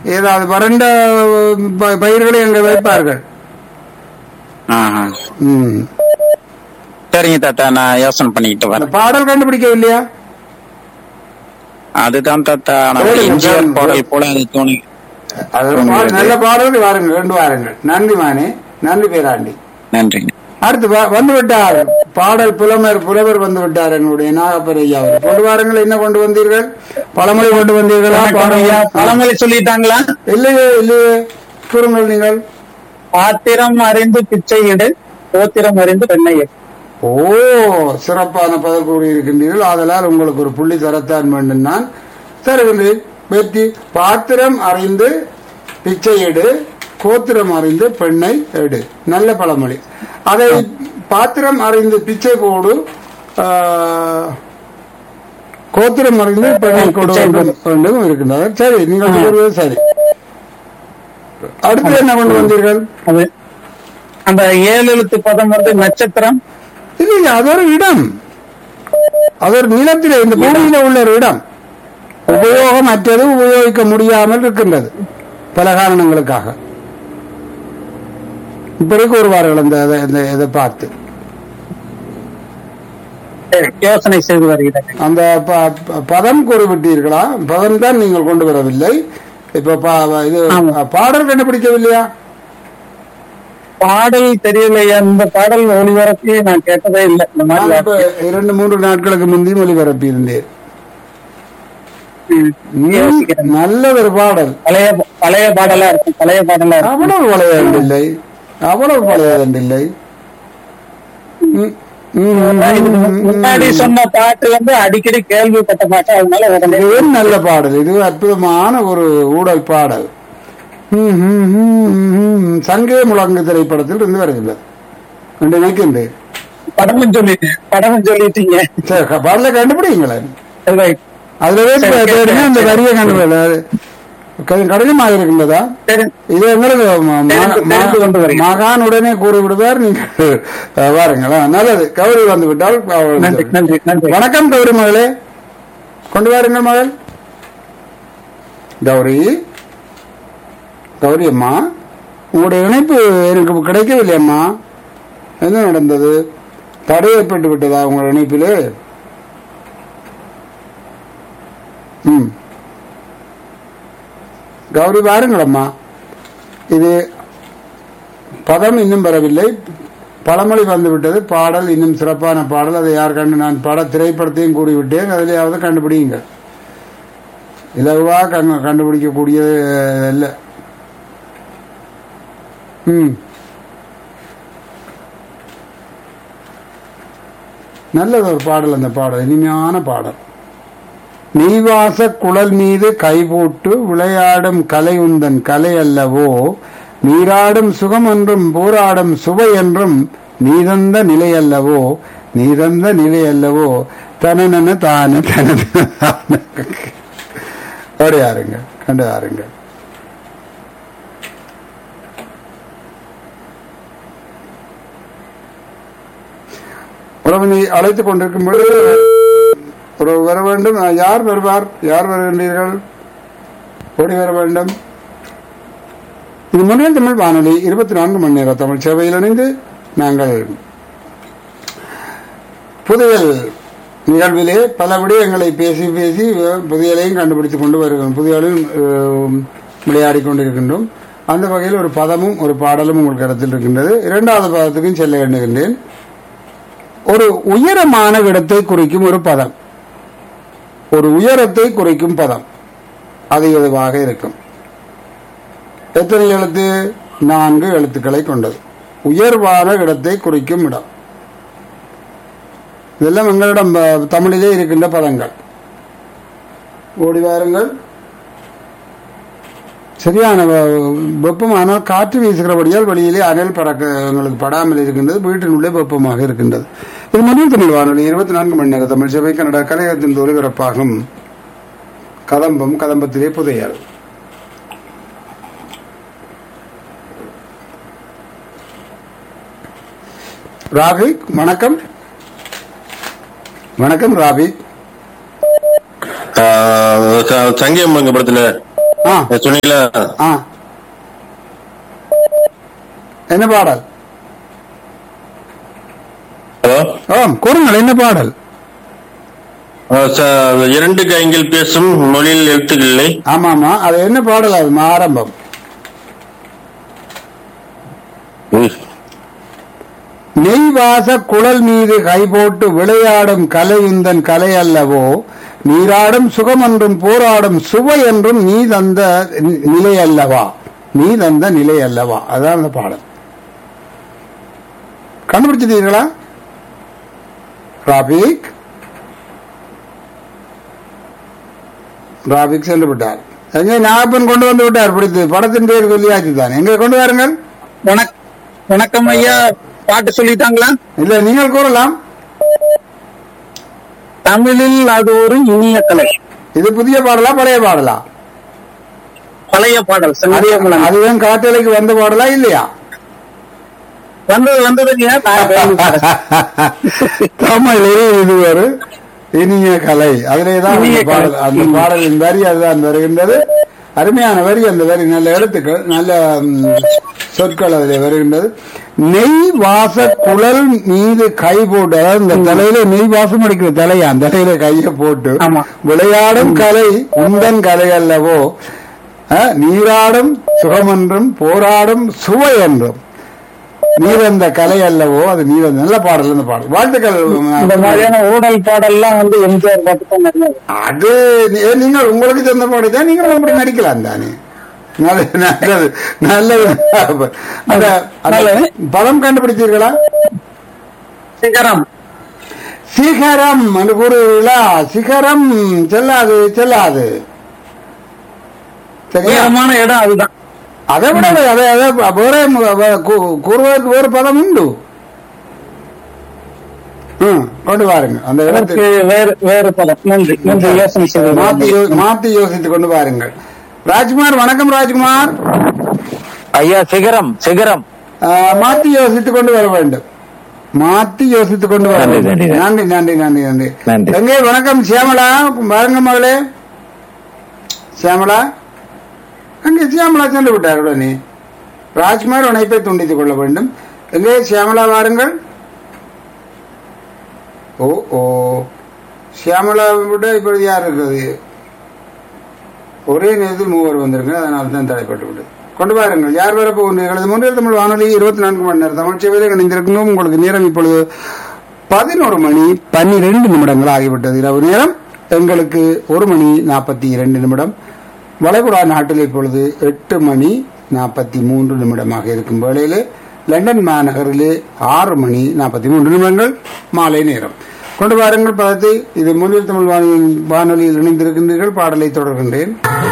ஏதாவது வறண்ட ப- பயிர்களை அங்க வைப்பார்கள் ஆஹா. ம். சரிங்க தாத்தா நான் யோசனை பண்ணிக்கிட்டு அந்த வரேன் பாடல் கண்டுபிடிக்கவில்லையா அதுதான் தாத்தா நான் கேளுங்க, எம்ஜிஆர் கேளுங்க. பாடல் போல அது தோணி அது ஒரு பாடல், நல்ல பாடல் வாருங்கள் ரெண்டு வாருங்கள் நன்றி மானே நன்றி பேராண்டி நன்றிங்க அடுத்து வ- வந்து விட்டார் பாடல் புலவர் புலவர் வந்து விட்டார் எங்களுடைய நாகப்பர் ஐயா அவர் கொண்டு வாருங்கள் என்ன கொண்டு வந்தீர்கள் பழமொழி கொண்டு வந்தீர்களா ஐயா, பாடல் பழமொழி சொல்லிட்டாங்களா இல்லையே இல்லையே கூறுங்கள் நீங்கள் பாத்திரம் அறிந்து பிச்சை இடு போத்திரம் அறிந்து பெண்ணை எடு ஓ சிறப்பான பதில் கூறியிருக்கின்றீர்கள் ஆதலால் உங்களுக்கு ஒரு புள்ளி தரத்தான் வேண்டும் நான் தருகின்றேன் வெற்றி பாத்திரம் அறிந்து பிச்சை எடு கோத்திரம் அறிந்து பெண்ணை எடு நல்ல பழமொழி அதை பாத்திரம் அறிந்து பிச்சை போடு ஆ, கோத்திரம் அறிந்து பெண்ணை கொடு வேண்டும் இருக்கின்றது சரி நீங்கள் கூறுவது சரி அடுத்து என்ன கொண்டு வந்தீர்கள் அது அந்த ஏழு எழுத்து பதம் வந்து நட்சத்திரம் இல்லை அது ஒரு இடம் அது ஒரு நிலத்திலே இந்த பூமியில உள்ள ஒரு இடம் உபயோகம் அற்றது உபயோகிக்க முடியாமல் இருக்கின்றது பல காரணங்களுக்காக இப்படி கூறுவார்கள் அந்த இதை- இந்த இதை பார்த்து சரி, யோசனை செய்து வருகிறேன் அந்த ப- ப- பதம் கூறிவிட்டீர்களா பதம் தான் நீங்கள் கொண்டு வரவில்லை இப்ப பா- இது ஆமா. பாடல் கண்டுபிடிக்கவில்லையா பாடல் தெரியலையா இந்த பாடல் ஒளிபரப்பி நான் கேட்டதே இல்லை இந்த மாதிரி நான் இப்ப இரண்டு மூன்று நாட்களுக்கு முந்தி ஒலிபரப்பி இருந்தேன் ம், யோசிக்கிறேன். நல்ல ஒரு பாடல் பழைய பழைய பாடலா இருக்கும் பழைய பாடலா இருக்கும் அவ்வளவு பழையதில்லை அவ்வளவு பழையதில்லை ம், ம், ம், ம், முன்னாடி ம். சொன்ன பாட்டு வந்து அடிக்கடி கேள்விப்பட்ட பாட்டு அதனால உடனே இது நல்ல பாடல் இது அற்புதமான ஒரு ஊடல் பாடல் ம், ம், ம், ம், ம். சங்கே முழங்கு திரைப்படத்தில் இருந்து வருகிறது என்று நினைக்கின்றேன் படமும் சொல்லி படமும் சொல்லிட்டீங்க சரி, க- பாடலை கண்டுபிடிங்களேன் Right. அதுலவே சரி, சரி, தேடினா இந்த சரி. வரியை கண்டுபிடில கொஞ்சம் கடினமாக இருக்கின்றதா சரி இது எங்களுக்கு ம- ம- தெரிந்து- தெரிந்து கொண்டு ம- வருகிறேன். மகான் உடனே கூறிவிடுவார் நீங்கள் அஹ், வாருங்களா நல்லது கௌரி வந்து விட்டால் அவள் நன்றி நன்றி நன்றி வணக்கம் கௌரி மகளே கொண்டு வாருங்கள் மகள் கௌரி கௌரி அம்மா உங்களுடைய இணைப்பு எனக்கு கிடைக்கவில்லை அம்மா என்ன நடந்தது தடை ஏற்பட்டு விட்டதா உங்கள் இணைப்பிலே ம் கௌரி வாருங்களம்மா இது பதம் இன்னும் வரவில்லை பழமொழி வந்துவிட்டது பாடல் இன்னும் சிறப்பான பாடல் அதை யார் கண்டு நான் பட திரைப்படத்தையும் கூறிவிட்டேன் அதிலேயாவது கண்டுபிடியுங்கள் இலகுவா கண்டு கண்டுபிடிக்கக்கூடியது அல்ல ம் நல்லது ஒரு பாடல் அந்த பாடல் இனிமையான பாடல் நீவாச குழல் மீது கைபோட்டு விளையாடும் கலை உந்தன் கலை அல்லவோ நீராடும் சுகம் என்றும் போராடும் சுவை என்றும் நீதந்த நிலை அல்லவோ நீதந்த நிலை அல்லவோ தனனன தான தனன ஓடியாருங்க கண்டு ஆருங்க உறவினை அழைத்துக் கொண்டிருக்கும் பொழுது ஒரு வர வேண்டும் அஹ், யார் வருவார் யார் வருகின்றீர்கள் ஓடி வர வேண்டும் இது முன்னாள் தமிழ் வானொலி இருபத்தி நான்கு மணி நேர தமிழ் சேவையில் இணைந்து நாங்கள் புதையல் நிகழ்விலே பல விடயங்களை பேசி பேசி அஹ், புதையலையும் கண்டுபிடித்துக் கொண்டு வருகிறோம் புதையலையும் அஹ், விளையாடிக் கொண்டிருக்கின்றோம் அந்த வகையில் ஒரு பதமும் ஒரு பாடலும் உங்கள் கருத்தில் இருக்கின்றது இரண்டாவது பதத்துக்கும் செல்ல எண்ணுகின்றேன் ஒரு உயரமான இடத்தை குறிக்கும் ஒரு பதம் ஒரு உயரத்தை குறிக்கும் பதம் அது எதுவாக இருக்கும் எத்தனை எழுத்து நான்கு எழுத்துக்களை கொண்டது உயர்வான இடத்தை குறிக்கும் இடம் இதெல்லாம் எங்களிடம் அஹ், தமிழிலே இருக்கின்ற பதங்கள் ஓடி வாருங்கள் சரியான வ- வெப்பம் ஆனால் காற்று வீசுகிறபடியால் வெளியிலே அனல் பறக்க எங்களுக்கு படாமல் இருக்கின்றது வீட்டினுள்ளே வெப்பமாக இருக்கின்றது இது மதியம் தமிழ் வானொலி இருபத்தி நான்கு மணி நேர தமிழ் சபை கன்னட கலையகத்தின் ஒலிபரப்பாகும் கதம்பம் கதம்பத்திலே புதையல் ராபி வணக்கம் வணக்கம் ராபி ஆஹ் ச- சங்கியம்மங்க படத்துல ஆ சொன்னீங்களா ஆ என்ன பாடல் ஹலோ ஆம் கூறுங்கள் என்ன பாடல் அஹ் ச- இரண்டு கைங்கள் பேசும் மொழியில் எழுத்துக்கள் இல்லை ஆமாமா அது என்ன பாடல் அது ஆரம்பம் ம். நெய்வாச குழல் மீது கைபோட்டு விளையாடும் கலை இந்தன் கலை அல்லவோ நீராடும் சுகம் என்றும் போராடும் சுவை என்றும் நீ தந்த நி- நிலை அல்லவா நீ தந்த நிலை அல்லவா அதான் அந்த பாடல் கண்டுபிடிச்சிட்டீங்களா ராபிக் ராபிக் சென்று விட்டார் எங்க நாகப்பன் கொண்டு வந்து விட்டார் பிடித்து படத்தின் பேர் சொல்லியாச்சு தான் எங்க கொண்டு வாருங்கள் வணக் வணக்கம் ஐயா பாட்டு சொல்லிட்டாங்களா இல்ல நீங்கள் கூறலாம் தமிழில் அது ஒரு இனிய கலை இது புதிய பாடலா பழைய பாடலா பழைய பாடல் சங்கதியகுலம் அதுதான் காட்டலைக்கு வந்த பாடலா இல்லையா வந்தது வந்ததுங்க நான் கேள்விப்பட்டேன். தமிழிலே இது ஒரு இனிய கலை அதிலேதான் அந்த இனிய கலை. பாடல் அந்த பாடலின் வரி அதுதான் வருகின்றது அருமையான வரி அந்த வரி நல்ல எழுத்துக்கள் நல்ல ம், சொற்கள் அதிலே வருகின்றது நெய் வாச குழல் மீது கை போட்டு அதாவது இந்த தலையில நெய் வாசம் அடிக்கிற தலையா அந்த தலையில கையை போட்டு ஆமா. விளையாடும் கலை உந்தன் கலை அல்லவோ அஹ், நீராடும் சுகமென்றும் போராடும் சுவை என்றும் நீரந்த கலை அல்லவோ அது நீரந்த நல்ல பாடல் அந்த பாடல் வாழ்த்துக்கள் இந்த மாதிரியான ஊழல் பாடல்லாம் வந்து எம்ஜிஆர் பாட்டு தான் நிறைய இருக்கு. அது நீ- நீங்கள் உங்களுக்கு சொந்த பாடி தான் நீங்கள் அப்படி நடிக்கலாம் தானே நல்லது நல்லது நல்லது அந்த அந்த நல்லது. பதம் கண்டுபிடித்தீர்களா சிகரம் சிகரம் என்று கூறுவீர்களா சிகரம் செல்லாது செல்லாது சரியா உயரமான இடம் அதுதான் அதை விட அதை அதை வேற மு- கூ- கூறுவதற்கு வேறு பதம் உண்டு ம், கொண்டு வாருங்க அந்த இடத்தில் அதற்கு வேறு வேறு படம் நன்றி நன்றி யோசனை மாத்தி செய்வது யோ- மாத்தி யோசித்துக் கொண்டு வாருங்கள் ராஜ்குமார் வணக்கம் ராஜ்குமார் ஐயா சிகரம் சிகரம் ஆ, மாத்தி யோசித்துக் கொண்டு வர வேண்டும் மாத்தி யோசித்துக் கொண்டு வர நன்றி, வேண்டும். நன்றி. நன்றி நன்றி நன்றி நன்றி நன்றி. எங்கே வணக்கம் சியாமலா வாருங்க மகளே சியாமலா அங்கே சியாமலா சென்று விட்டார் உடனே ராஜ்குமார் இணைப்பை துண்டித்துக் கொள்ள வேண்டும் எங்கே சியாமலா வாருங்கள் ஓ ஓ சியாமலா விட இப்பொழுது யார் இருக்கிறது ஒரே நேரத்தில் மூவர் வந்திருக்கு அதனால தான் தடைப்பட்டு விட்டது கொண்டு வாருங்கள் யார் வர போகின்றீர்கள் இது மூன்றில் தமிழ் வானொலி இருபத்தி நான்கு மணி நேரம் தமிழ் சேவையில் இணைந்திருக்கணும் உங்களுக்கு நேரம் இப்பொழுது பதினோரு மணி பன்னிரண்டு நிமிடங்கள் ஆகிவிட்டது இரவு நேரம் எங்களுக்கு ஒரு மணி நாற்பத்தி இரண்டு நிமிடம் வளைகுடா நாட்டில் இப்பொழுது எட்டு மணி நாற்பத்தி மூன்று நிமிடமாக இருக்கும் வேளையிலே லண்டன் மாநகரிலே ஆறு மணி நாற்பத்தி மூன்று நிமிடங்கள் மாலை நேரம் கொண்டு வாருங்கள் பதத்தை இது முன்னில் தமிழ் வானொலி வானொலியில் இணைந்திருக்கின்றீர்கள் பாடலை தொடர்கின்றேன்